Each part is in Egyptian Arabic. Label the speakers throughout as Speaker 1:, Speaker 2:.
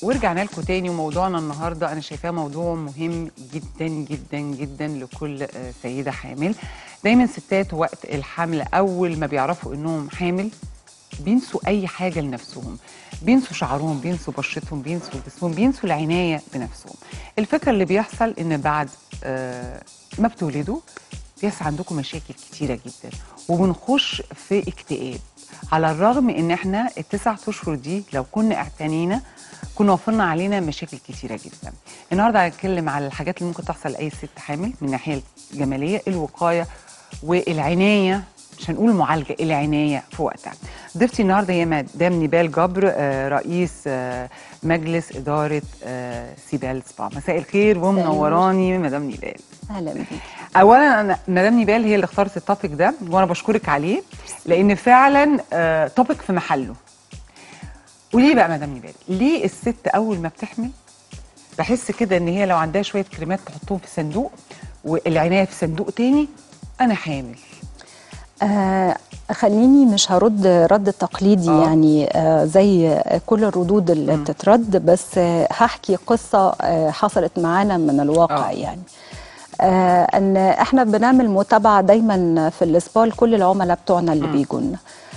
Speaker 1: ورجعنا لكم تاني وموضوعنا النهارده انا شايفاه موضوع مهم جدا جدا جدا لكل آه، سيده حامل دايما ستات وقت الحمل اول ما بيعرفوا انهم حامل بينسوا اي حاجه لنفسهم بينسوا شعرهم بينسوا بشرتهم بينسوا جسمهم بينسوا العنايه بنفسهم الفكره اللي بيحصل ان بعد آه، ما بتولدوا بيحصل عندكم مشاكل كتيره جدا وبنخش في اكتئاب على الرغم ان احنا التسع اشهر دي لو كنا اعتنينا كنا وفرنا علينا مشاكل كتيره جدا النهارده هنتكلم على الحاجات اللي ممكن تحصل لاي ست حامل من الناحيه الجماليه الوقايه والعنايه مش هنقول معالجه العنايه في وقتها ضيفتي النهارده هي مدام نيبال جبر آه، رئيس آه، مجلس اداره آه، سيبال سبا مساء الخير ومنوراني مدام نيبال
Speaker 2: اهلا بيك
Speaker 1: اولا انا مدام نيبال هي اللي اختارت التوبيك ده وانا بشكرك عليه لان فعلا آه، توبيك في محله وليه بقى مدام نيبال ليه الست اول ما بتحمل بحس كده ان هي لو عندها شويه كريمات تحطهم في صندوق والعنايه في صندوق تاني انا حامل
Speaker 2: آه خليني مش هرد رد تقليدي
Speaker 1: آه.
Speaker 2: آه. يعني آه زي كل الردود اللي بتترد بس آه هحكي قصه آه حصلت معانا من الواقع
Speaker 1: آه.
Speaker 2: آه. يعني آه ان احنا بنعمل متابعه دايما في الاسبال كل العملاء بتوعنا اللي بيجونا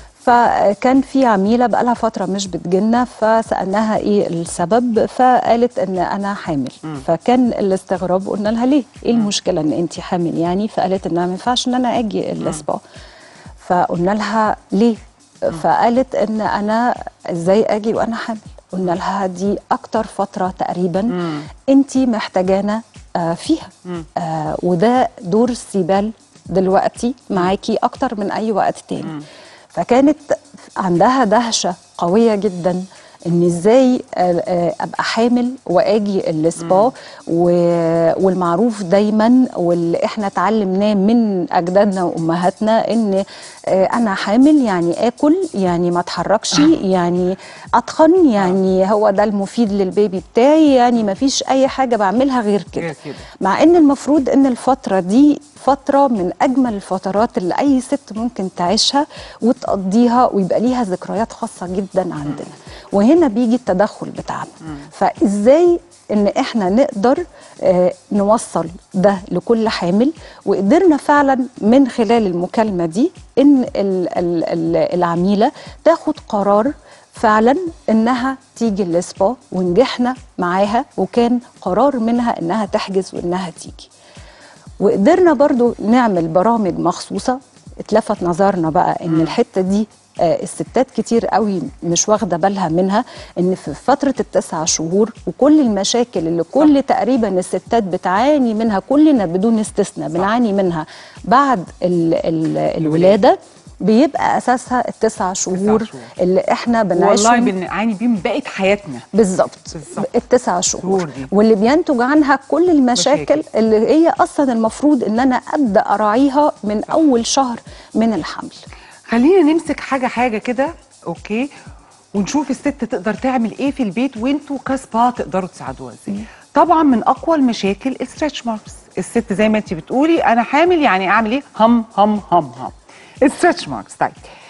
Speaker 2: فكان في عميله بقالها فتره مش بتجينا فسالناها ايه السبب فقالت ان انا حامل فكان الاستغراب قلنا لها ليه ايه المشكله ان انت حامل يعني فقالت انها ما ينفعش ان انا اجي الاسبا فقلنا لها ليه فقالت ان انا ازاي اجي وانا حامل قلنا لها دي اكتر فتره تقريبا انت محتاجانا آه، فيها آه، وده دور السيبال دلوقتي معاكي اكتر من اي وقت تاني فكانت عندها دهشه قويه جدا ان ازاي آه، آه، ابقى حامل واجي السبا و- والمعروف دايما واللي احنا اتعلمناه من اجدادنا وامهاتنا ان آه، انا حامل يعني اكل يعني ما اتحركش يعني اتخن يعني هو ده المفيد للبيبي بتاعي يعني ما فيش اي حاجه بعملها غير كده
Speaker 1: غير كده.
Speaker 2: مع ان المفروض ان الفتره دي فتره من اجمل الفترات اللي اي ست ممكن تعيشها وتقضيها ويبقى ليها ذكريات خاصه جدا عندنا وهنا بيجي التدخل بتاعنا فازاي ان احنا نقدر آه، نوصل ده لكل حامل وقدرنا فعلا من خلال المكالمه دي ان ال- ال- ال- العميله تاخد قرار فعلا انها تيجي الاسبا ونجحنا معاها وكان قرار منها انها تحجز وانها تيجي وقدرنا برضو نعمل برامج مخصوصة اتلفت نظرنا بقى ان الحتة دي آه، الستات كتير قوي مش واخدة بالها منها ان في فترة التسع شهور وكل المشاكل اللي كل تقريبا الستات بتعاني منها كلنا بدون استثناء بنعاني منها بعد ال ال الولادة بيبقى اساسها التسع شهور,
Speaker 1: شهور.
Speaker 2: اللي احنا
Speaker 1: والله
Speaker 2: بنعيشهم
Speaker 1: بنعاني بيه من بقيه حياتنا
Speaker 2: بالظبط
Speaker 1: بالظبط.
Speaker 2: التسع
Speaker 1: شهور
Speaker 2: شهور
Speaker 1: دي.
Speaker 2: واللي بينتج عنها كل المشاكل
Speaker 1: مشاكل.
Speaker 2: اللي هي اصلا المفروض ان انا ابدا اراعيها من اول شهر من الحمل
Speaker 1: خلينا نمسك حاجه حاجه كده اوكي ونشوف الست تقدر تعمل ايه في البيت وانتوا كسبا تقدروا تساعدوها ازاي طبعا من اقوى المشاكل الستريتش ماركس الست زي ما انت بتقولي انا حامل يعني اعمل ايه هم هم هم هم الستريتش ماركس طيب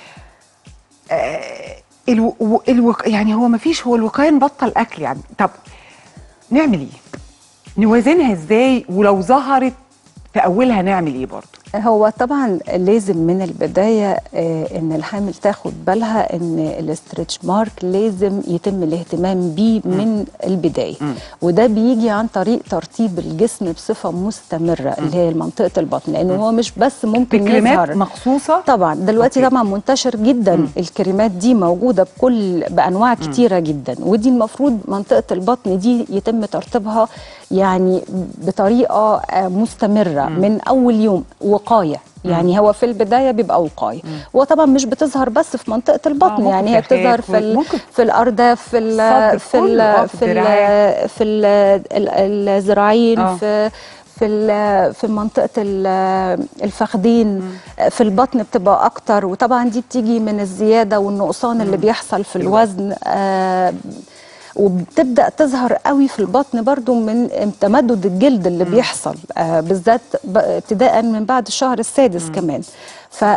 Speaker 1: آه الو... و- الو... يعني هو ما فيش هو الوقايه نبطل اكل يعني طب نعمل ايه نوازنها ازاي ولو ظهرت في اولها نعمل ايه برضه
Speaker 2: هو طبعا لازم من البدايه آه، ان الحامل تاخد بالها ان الاسترتش مارك لازم يتم الاهتمام بيه من البدايه وده بيجي عن طريق ترطيب الجسم بصفه مستمره اللي هي منطقه البطن لانه هو مش بس ممكن
Speaker 1: بكريمات
Speaker 2: يظهر
Speaker 1: مخصوصه
Speaker 2: طبعا دلوقتي
Speaker 1: أوكي.
Speaker 2: طبعا منتشر جدا الكريمات دي موجوده بكل بانواع كتيره جدا ودي المفروض منطقه البطن دي يتم ترطيبها يعني بطريقه آه، مستمره من اول يوم وقايه يعني هو في البدايه بيبقى وقايه وطبعا مش بتظهر بس في منطقه البطن
Speaker 1: ممكن
Speaker 2: يعني هي
Speaker 1: في الخيط
Speaker 2: بتظهر في ال-
Speaker 1: ممكن
Speaker 2: في الارداف في ال
Speaker 1: الصدر،
Speaker 2: في
Speaker 1: كله، آه،
Speaker 2: ال
Speaker 1: في
Speaker 2: في
Speaker 1: الدراعات.
Speaker 2: ال في ال ال- الذراعين
Speaker 1: آه.
Speaker 2: في في ال- في منطقه ال- الفخذين في البطن بتبقى اكتر وطبعا دي بتيجي من الزياده والنقصان اللي بيحصل في الوزن آه، وبتبدا تظهر قوي في البطن برضو من تمدد الجلد اللي بيحصل آه بالذات ب- ابتداء من بعد الشهر السادس كمان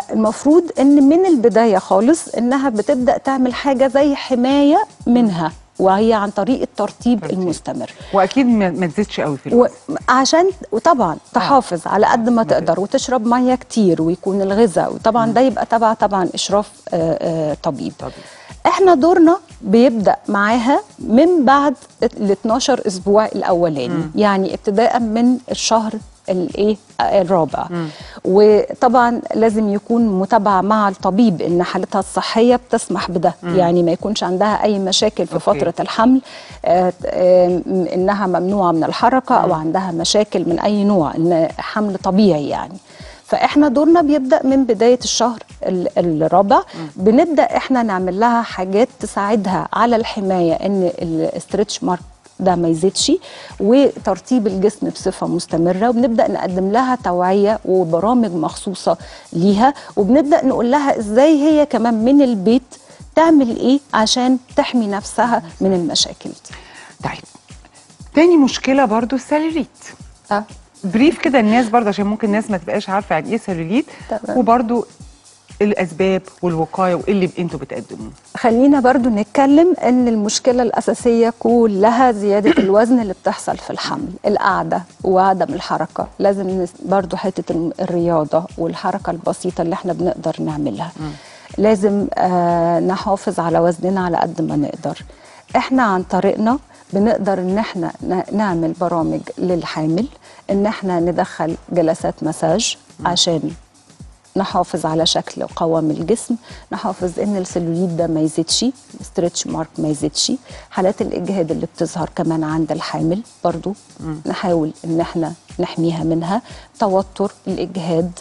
Speaker 2: فالمفروض ان من البدايه خالص انها بتبدا تعمل حاجه زي حمايه منها وهي عن طريق الترطيب
Speaker 1: ترطيب.
Speaker 2: المستمر
Speaker 1: واكيد ما ما تزيدش قوي في الوزن
Speaker 2: وعشان وطبعا تحافظ على قد ما
Speaker 1: ما
Speaker 2: تقدر وتشرب ميه كتير ويكون الغذاء وطبعا ده يبقى تبع طبعا اشراف آه، آه، طبيب
Speaker 1: طبيعي.
Speaker 2: احنا دورنا بيبدا معاها من بعد ال 12 اسبوع الاولاني يعني ابتداء من الشهر الايه الرابع وطبعا لازم يكون متابعه مع الطبيب ان حالتها الصحيه بتسمح بده يعني ما يكونش عندها اي مشاكل في
Speaker 1: أوكي.
Speaker 2: فتره الحمل آه، آه، انها ممنوعه من الحركه او عندها مشاكل من اي نوع ان حمل طبيعي يعني فاحنا دورنا بيبدا من بدايه الشهر ال- الرابع بنبدا احنا نعمل لها حاجات تساعدها على الحمايه ان الاسترتش مارك ده ما يزيدش وترطيب الجسم بصفه مستمره وبنبدا نقدم لها توعيه وبرامج مخصوصه ليها وبنبدا نقول لها ازاي هي كمان من البيت تعمل ايه عشان تحمي نفسها من المشاكل دي
Speaker 1: طيب تاني مشكله برضو السلوليت
Speaker 2: آه.
Speaker 1: بريف كده الناس برضه عشان ممكن الناس ما تبقاش عارفه يعني ايه سلوليت
Speaker 2: تمام.
Speaker 1: وبرضه الاسباب والوقايه وايه اللي انتوا بتقدموه
Speaker 2: خلينا برضو نتكلم ان المشكله الاساسيه كلها زياده الوزن اللي بتحصل في الحمل القعده وعدم الحركه لازم نس- برضو حته الم- الرياضه والحركه البسيطه اللي احنا بنقدر نعملها لازم آه نحافظ على وزننا على قد ما نقدر احنا عن طريقنا بنقدر ان احنا ن- نعمل برامج للحامل ان احنا ندخل جلسات مساج عشان نحافظ على شكل وقوام الجسم نحافظ ان السلوليت ده ما يزيدش ستريتش مارك ما يزيدش حالات الاجهاد اللي بتظهر كمان عند الحامل برضو نحاول ان احنا نحميها منها توتر الاجهاد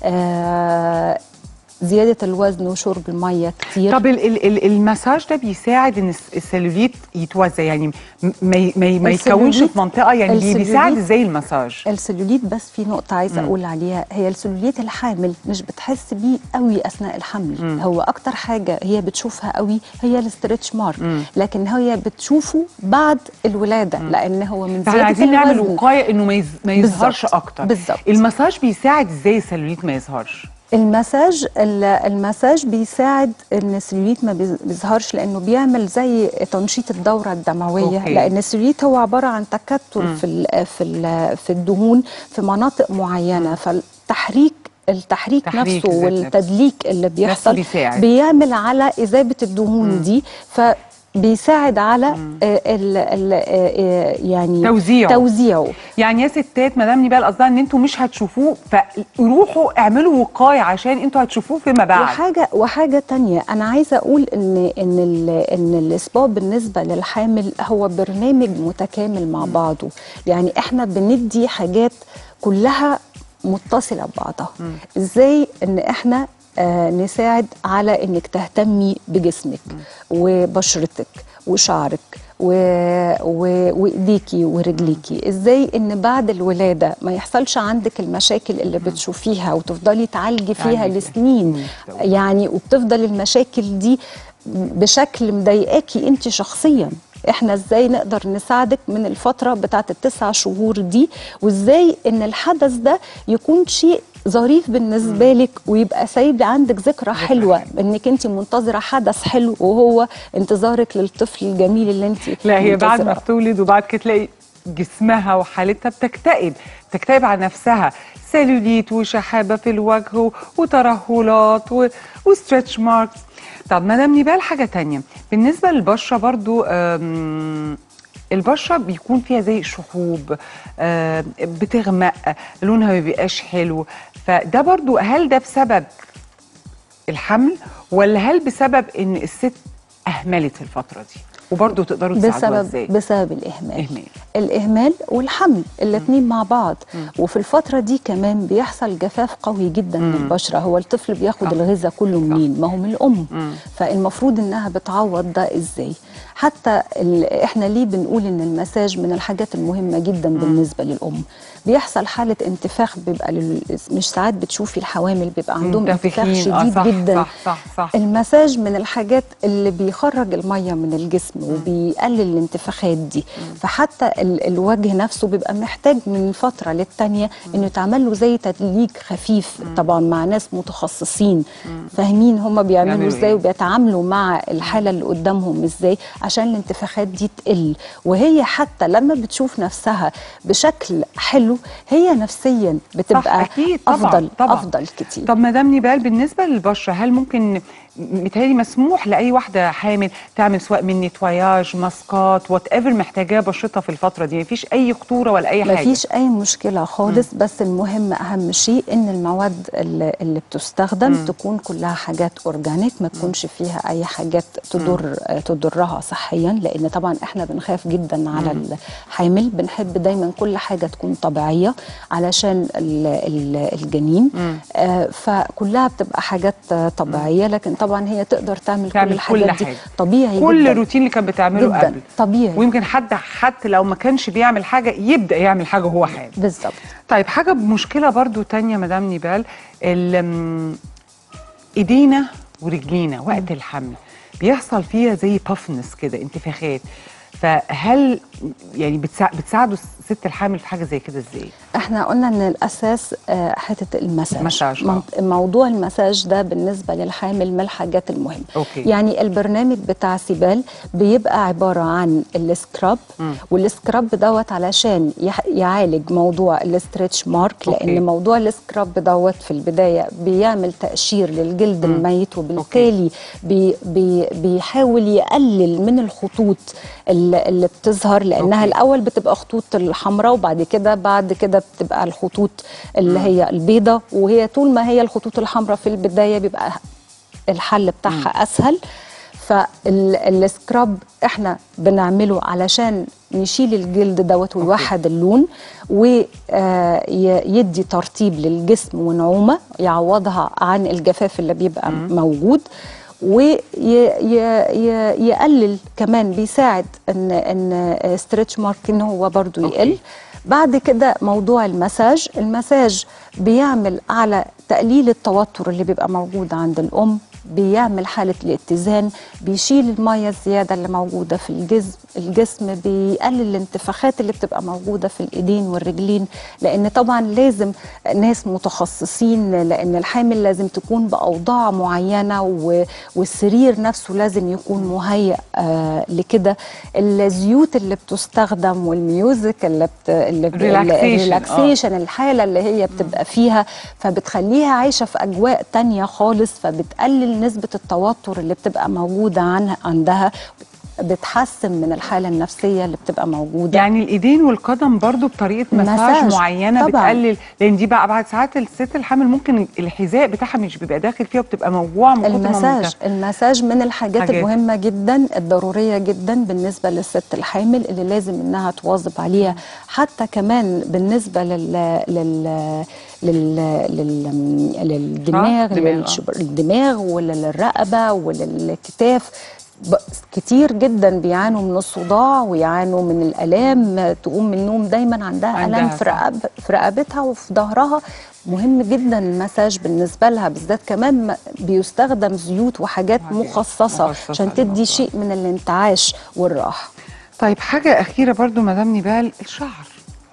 Speaker 2: آه زياده الوزن وشرب الميه كتير
Speaker 1: طب ال ال ال المساج ده بيساعد ان الس- السلوليت يتوزع يعني م- ما ي- ما ي- ما يتكونش
Speaker 2: السلوليت-
Speaker 1: في منطقه يعني بي- بيساعد
Speaker 2: السلوليت-
Speaker 1: ازاي المساج
Speaker 2: السلوليت بس في نقطة عايزة أقول عليها هي السلوليت الحامل مش بتحس بيه قوي أثناء الحمل هو أكتر حاجة هي بتشوفها قوي هي الستريتش مارك لكن هي بتشوفه بعد الولادة لأن هو من
Speaker 1: فاحنا
Speaker 2: زيادة
Speaker 1: عايزين نعمل
Speaker 2: الوزن.
Speaker 1: وقايه انه ما, يز... ما يظهرش
Speaker 2: بالظبط.
Speaker 1: اكتر
Speaker 2: بالظبط.
Speaker 1: المساج بيساعد ازاي السلوليت ما يظهرش
Speaker 2: المساج ال- المساج بيساعد ان السلوليت ما بيظ- بيظهرش لانه بيعمل زي تنشيط الدوره الدمويه
Speaker 1: أوكي.
Speaker 2: لان السلوليت هو عباره عن تكتل في ال في ال في الدهون في مناطق معينه فالتحريك التحريك
Speaker 1: تحريك
Speaker 2: نفسه
Speaker 1: الذات نفسه.
Speaker 2: والتدليك اللي بيحصل
Speaker 1: بيساعد.
Speaker 2: بيعمل على اذابه الدهون دي فبيساعد على آه، ال ال آه، آه، يعني
Speaker 1: توزيعه.
Speaker 2: توزيعه
Speaker 1: يعني يا ستات مدام نبال قصدها ان انتوا مش هتشوفوه فروحوا اعملوا وقايه عشان انتوا هتشوفوه فيما بعد
Speaker 2: وحاجه وحاجه تانية انا عايزه اقول ان ان ال- ان الاسبوع بالنسبه للحامل هو برنامج متكامل مع بعضه يعني احنا بندي حاجات كلها متصله ببعضها ازاي ان احنا آه نساعد على انك تهتمي بجسمك وبشرتك وشعرك و... و... وايديكي ورجليكي ازاي ان بعد الولاده ما يحصلش عندك المشاكل اللي بتشوفيها وتفضلي تعالجي فيها
Speaker 1: تعالجي.
Speaker 2: لسنين
Speaker 1: مم.
Speaker 2: يعني وبتفضل المشاكل دي بشكل مضايقاكي انت شخصيا احنا ازاي نقدر نساعدك من الفتره بتاعت التسع شهور دي وازاي ان الحدث ده يكون شيء ظريف بالنسبه لك ويبقى سايب عندك ذكرى حلوه انك انت منتظره حدث حلو وهو انتظارك للطفل الجميل اللي انت
Speaker 1: لا هي بعد ما
Speaker 2: منتظراه.
Speaker 1: بتولد وبعد كده تلاقي جسمها وحالتها بتكتئب بتكتئب على نفسها سيلوليت وشحابه في الوجه و- وترهلات و... وستريتش ماركس طب مدام نبال حاجه تانية بالنسبه للبشره برضو أم... البشره بيكون فيها زي شحوب آم، بتغمق لونها ما بيبقاش حلو فده برضو هل ده بسبب الحمل ولا هل بسبب ان الست اهملت في الفتره دي وبرضه تقدروا تساعدوها
Speaker 2: بسبب
Speaker 1: ازاي
Speaker 2: بسبب الاهمال
Speaker 1: إهمال.
Speaker 2: الاهمال والحمل الاثنين مع بعض وفي الفتره دي كمان بيحصل جفاف قوي جدا من البشره هو الطفل بياخد
Speaker 1: صح.
Speaker 2: الغذاء كله منين ما هو من الام فالمفروض انها بتعوض ده ازاي حتى ال... احنا ليه بنقول ان المساج من الحاجات المهمه جدا بالنسبه للام بيحصل حاله انتفاخ بيبقى لل... مش ساعات بتشوفي الحوامل بيبقى عندهم انتفاخ
Speaker 1: منتفخين. آه،
Speaker 2: شديد
Speaker 1: صح،
Speaker 2: جدا
Speaker 1: صح صح صح
Speaker 2: المساج من الحاجات اللي بيخرج الميه من الجسم وبيقلل الانتفاخات دي فحتى ال الوجه نفسه بيبقى محتاج من فتره للتانيه انه يتعمل له زي تدليك خفيف طبعا مع ناس متخصصين فاهمين هم بيعملوا
Speaker 1: بيعملوا
Speaker 2: ازاي
Speaker 1: إيه؟
Speaker 2: وبيتعاملوا مع الحاله اللي قدامهم ازاي عشان الانتفاخات دي تقل وهي حتى لما بتشوف نفسها بشكل حلو هي نفسيا بتبقى
Speaker 1: أكيد طبعاً،
Speaker 2: افضل
Speaker 1: طبعاً.
Speaker 2: افضل كتير
Speaker 1: طب مدام نبال بالنسبه للبشره هل ممكن متهيألي مسموح لاي واحده حامل تعمل سواء من نتواياج ماسكات وات ايفر محتاجاه بشرتها في الفتره دي مفيش اي خطوره ولا اي حاجه
Speaker 2: مفيش اي مشكله خالص بس المهم اهم شيء ان المواد اللي, اللي بتستخدم تكون كلها حاجات اورجانيك ما تكونش فيها اي حاجات تضر آه، تضرها صحيا لان طبعا احنا بنخاف جدا على الحامل بنحب دايما كل حاجه تكون طبيعيه علشان ال- ال- الجنين آه فكلها بتبقى حاجات آه، طبيعيه لكن طبعا هي تقدر تعمل,
Speaker 1: تعمل
Speaker 2: كل الحاجات
Speaker 1: كل
Speaker 2: دي
Speaker 1: حاجة.
Speaker 2: طبيعي
Speaker 1: كل
Speaker 2: جدا
Speaker 1: الروتين اللي كان بتعمله
Speaker 2: جدا
Speaker 1: قبل
Speaker 2: طبيعي
Speaker 1: ويمكن حد حتى لو ما كانش بيعمل حاجه يبدا يعمل حاجه وهو حامل
Speaker 2: بالظبط
Speaker 1: طيب حاجه مشكله برضو تانية مدام نيبال ال- م- ايدينا ورجلينا وقت الحمل بيحصل فيها زي بافنس كده انتفاخات فهل يعني بتسا... بتساعدوا الست الحامل في حاجه زي كده ازاي؟
Speaker 2: احنا قلنا ان الاساس آه، حته المساج
Speaker 1: مساج،
Speaker 2: مو-
Speaker 1: آه.
Speaker 2: موضوع المساج ده بالنسبه للحامل من الحاجات المهمه
Speaker 1: أوكي.
Speaker 2: يعني البرنامج بتاع سيبال بيبقى عباره عن السكراب والسكراب دوت علشان يح- يعالج موضوع الاسترتش مارك
Speaker 1: أوكي.
Speaker 2: لان موضوع السكراب دوت في البدايه بيعمل تقشير للجلد الميت وبالتالي بي بي بيحاول يقلل من الخطوط اللي, اللي بتظهر لانها
Speaker 1: أوكي.
Speaker 2: الاول بتبقى خطوط الحمراء وبعد كده بعد كده بتبقى الخطوط اللي هي البيضة وهي طول ما هي الخطوط الحمراء في البدايه بيبقى الحل بتاعها اسهل فالسكراب احنا بنعمله علشان نشيل الجلد دوت ويوحد اللون ويدي ترطيب للجسم ونعومه يعوضها عن الجفاف اللي بيبقى موجود ويقلل كمان بيساعد ان ان ستريتش مارك ان هو برضو يقل
Speaker 1: أوكي.
Speaker 2: بعد كده موضوع المساج المساج بيعمل على تقليل التوتر اللي بيبقى موجود عند الأم بيعمل حالة الاتزان بيشيل المية الزيادة اللي موجودة في الجسم الجسم بيقلل الانتفاخات اللي بتبقى موجودة في الإيدين والرجلين لأن طبعا لازم ناس متخصصين لأن الحامل لازم تكون بأوضاع معينة و- والسرير نفسه لازم يكون مهيأ آه لكده الزيوت اللي بتستخدم والميوزك اللي بت... اللي بت...
Speaker 1: Relaxation، آه.
Speaker 2: الريلاكسيشن الحالة اللي هي بتبقى فيها فبتخليها عايشة في أجواء تانية خالص فبتقلل نسبة التوتر اللي بتبقى موجودة عنها عندها بتحسن من الحالة النفسية اللي بتبقى موجودة
Speaker 1: يعني الايدين والقدم برضو بطريقه مساج,
Speaker 2: مساج،
Speaker 1: معينه
Speaker 2: طبعاً.
Speaker 1: بتقلل لان دي بقى بعد ساعات الست الحامل ممكن الحذاء بتاعها مش بيبقى داخل فيها وبتبقى موجوعه من كتر ما
Speaker 2: المساج
Speaker 1: منتفخ.
Speaker 2: المساج من الحاجات
Speaker 1: حاجات.
Speaker 2: المهمة جدا الضرورية جدا بالنسبة للست الحامل اللي لازم انها تواظب عليها حتى كمان بالنسبة لل لل لل لل للدماغ
Speaker 1: دماغ، آه.
Speaker 2: للشب- للدماغ وللرقبة وللكتاف ب- كتير جدا بيعانوا من الصداع ويعانوا من الالام تقوم من النوم دايما عندها,
Speaker 1: عندها
Speaker 2: الام في
Speaker 1: صح.
Speaker 2: رقب في رقبتها وفي ظهرها مهم جدا المساج بالنسبه لها بالذات كمان م- بيستخدم زيوت وحاجات
Speaker 1: حاجات
Speaker 2: مخصصه
Speaker 1: مخصصة
Speaker 2: عشان تدي
Speaker 1: للموضوع.
Speaker 2: شيء من الانتعاش والراحه
Speaker 1: طيب حاجة أخيرة برضو مدام نبال الشعر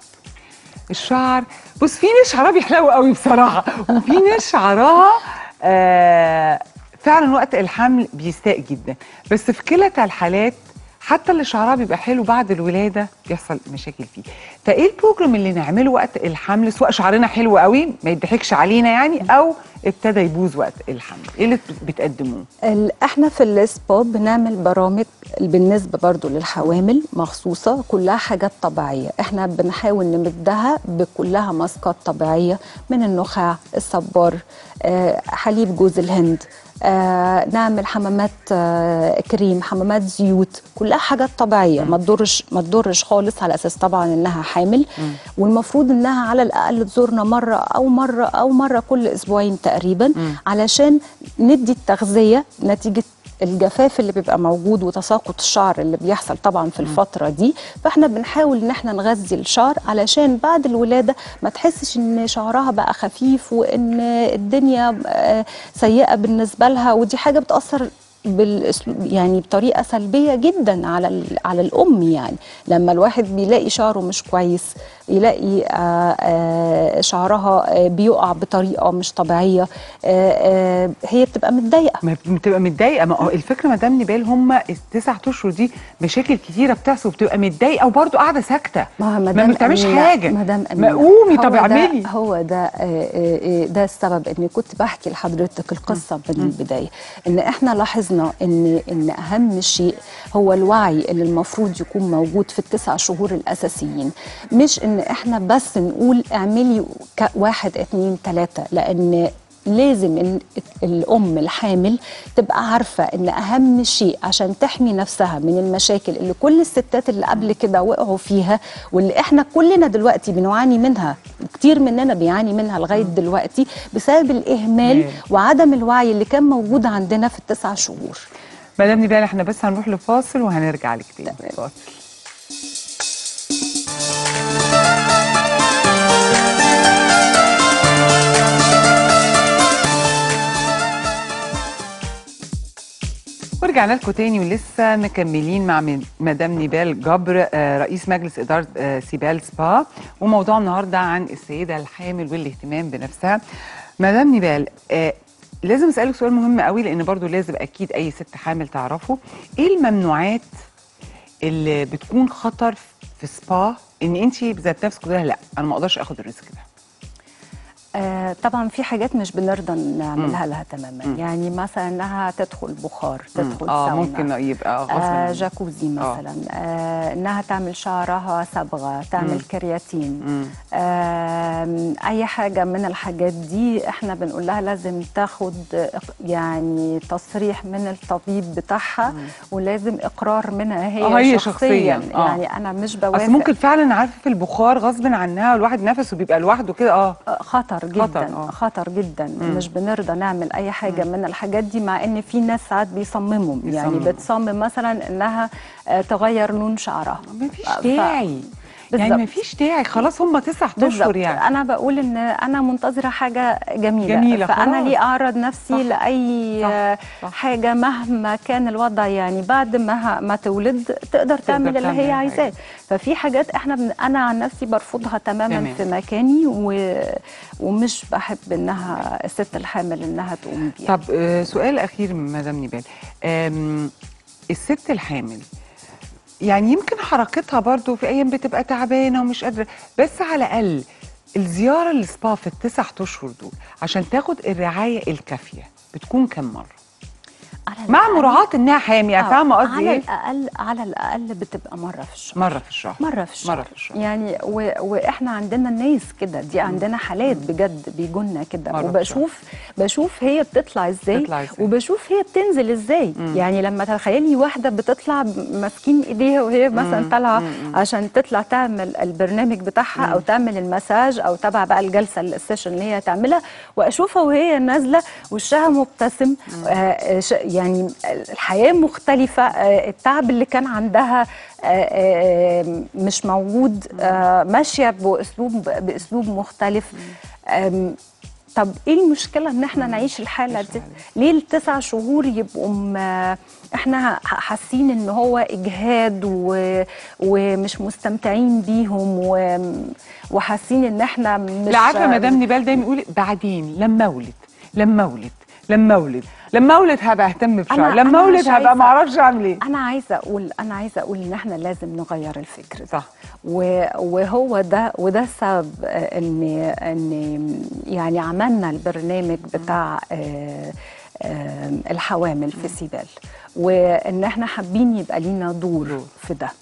Speaker 1: الشعر بص في ناس شعرها بيحلو قوي بصراحة وفي ناس شعرها آه فعلا وقت الحمل بيستاء جدا بس في كلتا الحالات حتى اللي شعرها بيبقى حلو بعد الولادة بيحصل مشاكل فيه فايه البروجرام اللي نعمله وقت الحمل سواء شعرنا حلو قوي ما يضحكش علينا يعني او ابتدى يبوظ وقت الحمل ايه اللي بتقدموه
Speaker 2: ال- احنا في السبا بنعمل برامج بالنسبه برضو للحوامل مخصوصه كلها حاجات طبيعيه احنا بنحاول نمدها بكلها ماسكات طبيعيه من النخاع الصبار آه، حليب جوز الهند آه، نعمل حمامات آه، كريم حمامات زيوت كلها حاجات طبيعيه ما تضرش ما تضرش خالص على اساس طبعا انها حامل والمفروض انها على الاقل تزورنا مره او مره او مره كل اسبوعين تقريبا علشان ندي التغذيه نتيجه الجفاف اللي بيبقى موجود وتساقط الشعر اللي بيحصل طبعا في الفتره دي فاحنا بنحاول ان احنا نغذي الشعر علشان بعد الولاده ما تحسش ان شعرها بقى خفيف وان الدنيا آه، سيئه بالنسبه لها ودي حاجه بتاثر بالاسلوب يعني بطريقه سلبيه جدا على ال- على الام يعني لما الواحد بيلاقي شعره مش كويس يلاقي آه، آه، شعرها آه، بيقع بطريقه مش طبيعيه آه، آه، هي بتبقى متضايقه
Speaker 1: ما بتبقى متضايقه ما هو الفكره مدام نبال هم التسع اشهر دي مشاكل كتيره بتحصل وبتبقى متضايقه وبرضه قاعده ساكته
Speaker 2: ما هو
Speaker 1: ما بتعملش
Speaker 2: أمينة-
Speaker 1: حاجه
Speaker 2: مدام
Speaker 1: ما
Speaker 2: أمينة
Speaker 1: قومي
Speaker 2: هو
Speaker 1: طب
Speaker 2: ده-
Speaker 1: اعملي
Speaker 2: هو ده آه، آه، آه، ده السبب اني كنت بحكي لحضرتك القصه من البدايه ان احنا لاحظنا ان ان اهم شيء هو الوعي اللي المفروض يكون موجود في التسع شهور الاساسيين مش ان احنا بس نقول اعملي ك- واحد اتنين تلاته لان لازم ال- الام الحامل تبقى عارفه ان اهم شيء عشان تحمي نفسها من المشاكل اللي كل الستات اللي قبل كده وقعوا فيها واللي احنا كلنا دلوقتي بنعاني منها كتير مننا بيعاني منها لغايه دلوقتي بسبب الاهمال
Speaker 1: مال.
Speaker 2: وعدم الوعي اللي كان موجود عندنا في التسع شهور
Speaker 1: مدام نبال احنا بس هنروح لفاصل وهنرجع لك تاني
Speaker 2: تمام.
Speaker 1: فاصل ورجعنا لكم تاني ولسه مكملين مع من- مدام نبال جبر آه، رئيس مجلس اداره آه، سيبال سبا وموضوع النهارده عن السيده الحامل والاهتمام بنفسها مدام نبال آه، لازم اسالك سؤال مهم قوي لان برضو لازم اكيد اي ست حامل تعرفه ايه الممنوعات اللي بتكون خطر في سبا ان انت بذات نفسك تقولي لا انا ما اقدرش اخد الريسك ده
Speaker 2: آه طبعا في حاجات مش بنرضى نعملها لها تماما يعني مثلا انها تدخل بخار تدخل
Speaker 1: اه
Speaker 2: ساونا
Speaker 1: ممكن يبقى غصب
Speaker 2: آه
Speaker 1: عنك.
Speaker 2: جاكوزي
Speaker 1: آه.
Speaker 2: مثلا آه انها تعمل شعرها صبغه تعمل
Speaker 1: مم.
Speaker 2: كرياتين
Speaker 1: مم.
Speaker 2: آه اي حاجه من الحاجات دي احنا بنقول لها لازم تاخد إق- يعني تصريح من الطبيب بتاعها ولازم اقرار منها هي,
Speaker 1: آه، هي
Speaker 2: شخصيا,
Speaker 1: شخصياً. آه.
Speaker 2: يعني انا مش بوافق
Speaker 1: اصل ممكن فعلا عارفه في البخار غصب عنها والواحد نفسه بيبقى لوحده كده اه
Speaker 2: خطر جدا
Speaker 1: خطر،
Speaker 2: خطر,
Speaker 1: آه.
Speaker 2: خطر جدا
Speaker 1: مم.
Speaker 2: مش بنرضى نعمل اي حاجه من الحاجات دي مع ان في ناس ساعات بيصمموا يعني
Speaker 1: بيصمموا.
Speaker 2: بتصمم مثلا انها آه، تغير لون شعرها
Speaker 1: مفيش
Speaker 2: ف-
Speaker 1: داعي يعني
Speaker 2: بالظبط.
Speaker 1: مفيش داعي خلاص هم تسع
Speaker 2: بالظبط
Speaker 1: اشهر يعني
Speaker 2: انا بقول ان انا منتظره حاجه جميله,
Speaker 1: جميلة،
Speaker 2: فانا
Speaker 1: خلاص.
Speaker 2: ليه اعرض نفسي
Speaker 1: صح،
Speaker 2: لاي
Speaker 1: صح،
Speaker 2: آه،
Speaker 1: صح.
Speaker 2: حاجه مهما كان الوضع يعني بعد ما ه- ما تولد تقدر تعمل اللي
Speaker 1: تعمل
Speaker 2: هي
Speaker 1: أي
Speaker 2: عايزاه
Speaker 1: حاجة.
Speaker 2: ففي حاجات احنا بن... انا عن نفسي برفضها تماما
Speaker 1: تمام.
Speaker 2: في مكاني و... ومش بحب انها الست الحامل انها تقوم بيها
Speaker 1: طب آه، سؤال اخير من مدام نبال آم، الست الحامل يعني يمكن حركتها برضو في ايام بتبقى تعبانه ومش قادره بس على الاقل الزياره للسبا في التسع اشهر دول عشان تاخد الرعايه الكافيه بتكون كم مره
Speaker 2: على
Speaker 1: مع
Speaker 2: الأقل-
Speaker 1: مراعاه انها حامل يعني
Speaker 2: آه،
Speaker 1: فاهمه قصدي
Speaker 2: على
Speaker 1: ايه
Speaker 2: الاقل على الاقل بتبقى مره في الشهر
Speaker 1: مره في الشهر
Speaker 2: مرة في الشهر
Speaker 1: مره في الشهر
Speaker 2: يعني و... واحنا عندنا ناس كده دي عندنا حالات بجد بيجونا كده
Speaker 1: مرة في
Speaker 2: وبشوف بشوف هي بتطلع ازاي
Speaker 1: بتطلع إزاي.
Speaker 2: وبشوف هي بتنزل ازاي يعني لما تخيلي واحده بتطلع ماسكين ايديها وهي مثلا طالعه عشان تطلع تعمل البرنامج بتاعها او تعمل المساج او تبع بقى الجلسه السيشن اللي هي تعملها واشوفها وهي نازله وشها مبتسم آه ش- يعني الحياه مختلفه آه التعب اللي كان عندها آه، آه، مش موجود آه، ماشيه باسلوب باسلوب مختلف آم، طب ايه المشكله ان احنا نعيش الحاله
Speaker 1: نعيش
Speaker 2: دي
Speaker 1: الحالة
Speaker 2: ليه التسع شهور يبقوا م- احنا ح- حاسين ان هو اجهاد و... ومش مستمتعين بيهم و... وحاسين ان احنا مش
Speaker 1: لا عارفه مدام نبال دايما يقول بعدين لما اولد لما اولد لما اولد لما اولد هبقى اهتم بشعري
Speaker 2: أنا-
Speaker 1: لما
Speaker 2: أنا
Speaker 1: اولد
Speaker 2: مش
Speaker 1: هبقى
Speaker 2: عايزة-
Speaker 1: ما اعرفش اعمل ايه
Speaker 2: انا عايزه اقول انا عايزه اقول ان احنا لازم نغير الفكر ده
Speaker 1: صح
Speaker 2: و- وهو ده وده السبب آه، ان ان يعني عملنا البرنامج بتاع آه، آه، الحوامل في سيبال وان احنا حابين يبقى لينا دور
Speaker 1: دور.
Speaker 2: في ده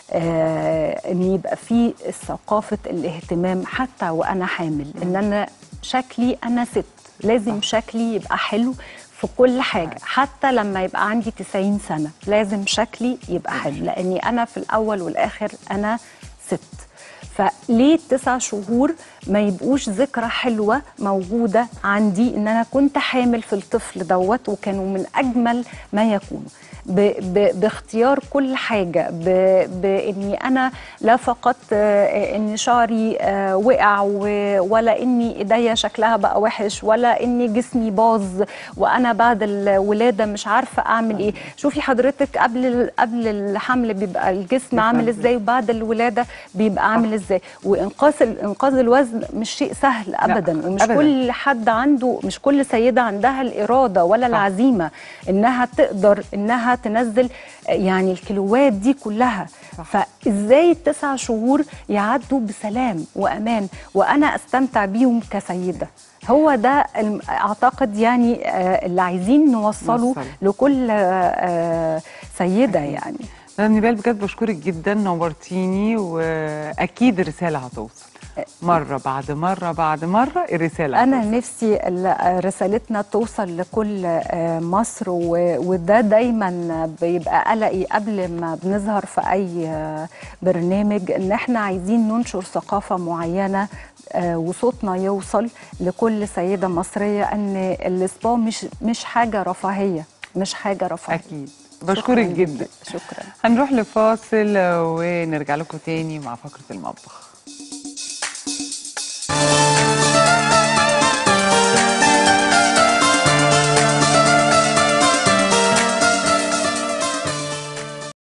Speaker 2: آه، ان يبقى في ثقافه الاهتمام حتى وانا حامل ان انا شكلي انا ست لازم شكلي يبقى حلو في كل حاجه حتى لما يبقى عندي 90 سنه لازم شكلي يبقى حلو لاني انا في الاول والاخر انا ست فليه التسع شهور ما يبقوش ذكرى حلوه موجوده عندي ان انا كنت حامل في الطفل دوت وكانوا من اجمل ما يكونوا ب ب باختيار كل حاجه ب باني انا لا فقط آه، ان شعري آه، وقع و- ولا اني ايديا شكلها بقى وحش ولا اني جسمي باظ وانا بعد الولاده مش عارفه اعمل ايه شوفي حضرتك قبل ال- قبل الحمل بيبقى الجسم عامل
Speaker 1: إزاي.
Speaker 2: ازاي وبعد الولاده بيبقى عامل ازاي وانقاذ ال- انقاذ الوزن مش شيء سهل ابدا ومش
Speaker 1: أبداً.
Speaker 2: كل حد عنده مش كل سيده عندها الاراده ولا
Speaker 1: صح.
Speaker 2: العزيمه انها تقدر انها تنزل يعني الكيلوات دي كلها
Speaker 1: صح.
Speaker 2: فازاي التسع شهور يعدوا بسلام وامان وانا استمتع بيهم كسيده هو ده الم- اعتقد يعني آه، اللي عايزين نوصله
Speaker 1: نوصله.
Speaker 2: لكل آه، آه، سيده
Speaker 1: أكيد.
Speaker 2: يعني
Speaker 1: مدام نبال بجد بشكرك جدا نورتيني واكيد الرساله هتوصل مره بعد مره بعد مره الرساله
Speaker 2: انا
Speaker 1: هتوصل.
Speaker 2: نفسي ال- رسالتنا توصل لكل آه، مصر و- وده دايما بيبقى قلقي قبل ما بنظهر في اي آه، برنامج ان احنا عايزين ننشر ثقافه معينه آه، وصوتنا يوصل لكل سيده مصريه ان السبا مش مش حاجه رفاهيه مش حاجه رفاهيه
Speaker 1: اكيد بشكرك
Speaker 2: شكراً
Speaker 1: جدا
Speaker 2: شكرا
Speaker 1: هنروح لفاصل ونرجع لكم تاني مع فقره المطبخ